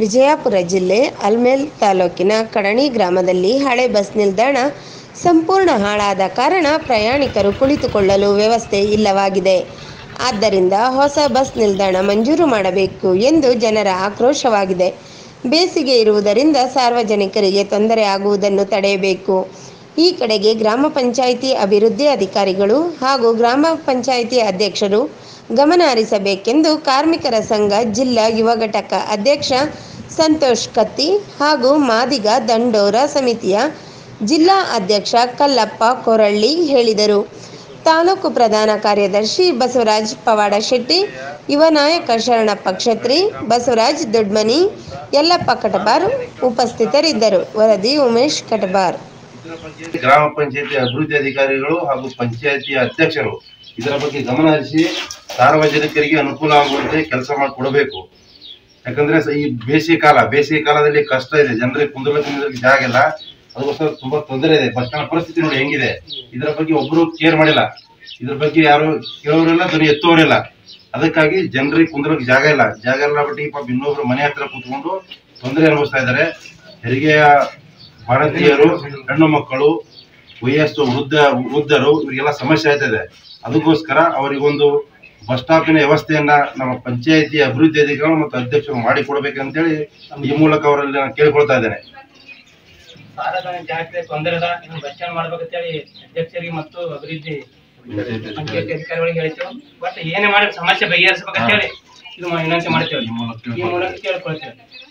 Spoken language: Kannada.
ವಿಜಯಪುರ ಜಿಲ್ಲೆ ಅಲ್ಮೇಲ್ ತಾಲೂಕಿನ ಕಡಣಿ ಗ್ರಾಮದಲ್ಲಿ ಹಳೆ ಬಸ್ ನಿಲ್ದಾಣ ಸಂಪೂರ್ಣ ಹಾಳಾದ ಕಾರಣ ಪ್ರಯಾಣಿಕರು ಕುಳಿತುಕೊಳ್ಳಲು ವ್ಯವಸ್ಥೆ ಇಲ್ಲವಾಗಿದೆ ಆದ್ದರಿಂದ ಹೊಸ ಬಸ್ ನಿಲ್ದಾಣ ಮಂಜೂರು ಮಾಡಬೇಕು ಎಂದು ಜನರ ಆಕ್ರೋಶವಾಗಿದೆ ಬೇಸಿಗೆ ಇರುವುದರಿಂದ ಸಾರ್ವಜನಿಕರಿಗೆ ತೊಂದರೆ ಆಗುವುದನ್ನು ತಡೆಯಬೇಕು ಈ ಕಡೆಗೆ ಗ್ರಾಮ ಪಂಚಾಯಿತಿ ಅಭಿವೃದ್ಧಿ ಅಧಿಕಾರಿಗಳು ಹಾಗೂ ಗ್ರಾಮ ಪಂಚಾಯಿತಿ ಅಧ್ಯಕ್ಷರು ಗಮನ ಹರಿಸಬೇಕೆಂದು ಕಾರ್ಮಿಕರ ಸಂಘ ಜಿಲ್ಲಾ ಯುವ ಘಟಕ ಅಧ್ಯಕ್ಷ ಸಂತೋಷ್ ಕತ್ತಿ ಹಾಗೂ ಮಾದಿಗ ದಂಡೋರ ಸಮಿತಿಯ ಜಿಲ್ಲಾ ಅಧ್ಯಕ್ಷ ಕಲ್ಲಪ್ಪ ಕೊರಳ್ಳಿ ಹೇಳಿದರು ತಾಲೂಕು ಪ್ರಧಾನ ಕಾರ್ಯದರ್ಶಿ ಬಸವರಾಜ್ ಪವಾಡ ಶೆಟ್ಟಿ ಯುವ ನಾಯಕ ಶರಣಪ್ಪ ಕ್ಷತ್ರಿ ಬಸವರಾಜ್ ದೊಡ್ಮನಿ ಯಲ್ಲಪ್ಪ ಕಟಬಾರ್ ಉಪಸ್ಥಿತರಿದ್ದರು ವರದಿ ಉಮೇಶ್ ಕಟಬಾರ್ ಗ್ರಾಮ ಪಂಚಾಯತಿ ಅಭಿವೃದ್ಧಿ ಅಧಿಕಾರಿಗಳು ಹಾಗೂ ಪಂಚಾಯತಿ ಅಧ್ಯಕ್ಷರು ಇದರ ಬಗ್ಗೆ ಗಮನ ಹರಿಸಿ ಸಾರ್ವಜನಿಕರಿಗೆ ಅನುಕೂಲ ಆಗುವಂತೆ ಕೆಲಸ ಮಾಡಿಕೊಡಬೇಕು ಯಾಕಂದ್ರೆ ಸ- ಈ ಬೇಸಿಗೆ ಕಾಲ ಬೇಸಿಗೆ ಕಾಲದಲ್ಲಿ ಕಷ್ಟ ಇದೆ ಜನರಿಗೆ ಕುಂದರ್ಲಿಕ್ಕೆ ನಿಂದ್ರಲಿಕ್ಕೆ ಜಾಗ ಇಲ್ಲ ಅದಕ್ಕೋಸ್ಕರ ತುಂಬಾ ತೊಂದರೆ ಇದೆ ಬಸ್ ಸ್ಟ್ಯಾಂಡ್ ಪರಿಸ್ಥಿತಿ ನೋಡಿ ಹೆಂಗಿದೆ ಇದರ ಬಗ್ಗೆ ಒಬ್ರು ಕೇರ್ ಮಾಡಿಲ್ಲ ಇದ್ರ ಬಗ್ಗೆ ಯಾರು ಕೇಳೋರಿಲ್ಲ ಧ್ವನಿ ಎತ್ತೋರಿಲ್ಲ ಅದಕ್ಕಾಗಿ ಜನರಿಗೆ ಕುಂದ್ರಲಿಕ್ಕೆ ಜಾಗ ಇಲ್ಲ ಜಾಗ ಇಲ್ಲ ಬಿಟ್ಟು ಈ ಪಾಪ ಇನ್ನೊಬ್ರು ಮನೆ ಹತ್ರ ಕೂತ್ಕೊಂಡು ತೊಂದರೆ ಅನುಭವಿಸ್ತಾ ಇದ್ದಾರೆ ಹೆರಿಗೆಯ ಬಾಣಂತಿಯರು ಹೆಣ್ಣು ಮಕ್ಕಳು ವಯಸ್ಸು ವೃದ್ಧ ವೃದ್ಧರು ಇವರಿಗೆಲ್ಲ ಸಮಸ್ಯೆ ಆಯ್ತದೆ ಅದಕ್ಕೋಸ್ಕರ ಅವರಿಗೊಂದು ಬಸ್ ಸ್ಟಾಪಿನ ವ್ಯವಸ್ಥೆಯನ್ನ ನಮ್ಮ ಪಂಚಾಯತಿ ಅಭಿವೃದ್ಧಿ ಅಧಿಕಾರಿಗಳು ಮತ್ತು ಅಧ್ಯಕ್ಷರು ಮಾಡಿಕೊಡ್ಬೇಕಂತೇಳಿ ಈ ಮೂಲಕ ಅವರಲ್ಲಿ ನಾನು ಕೇಳ್ಕೊಳ್ತಾ ಇದ್ದೇನೆ ಸಾಲಗಾರ ಜಾಸ್ತಿ ತೊಂದರೆ ಅದ ಇದನ್ನ ಬಸ್ ಸ್ಟ್ಯಾಂಡ್ ಮಾಡ್ಬೇಕಂತೇಳಿ ಅಧ್ಯಕ್ಷರಿಗೆ ಮತ್ತು ಅಭಿವೃದ್ಧಿ ಪಂಚಾಯತಿ ಅಧಿಕಾರಿಗಳಿಗೆ ಹೇಳ್ತೇವೆ ಬಟ್ ಏನೇ ಮಾಡಿ ಸಮಸ್ಯೆ ಬಗೆಹರಿಸ್ಬೇಕಂತೇಳಿ ಇದು ವಿನಂತಿ ಮಾಡ್ತೇವೆ ಈ ಮೂಲಕ ಕೇಳ್ಕೊಳ್ತೇವೆ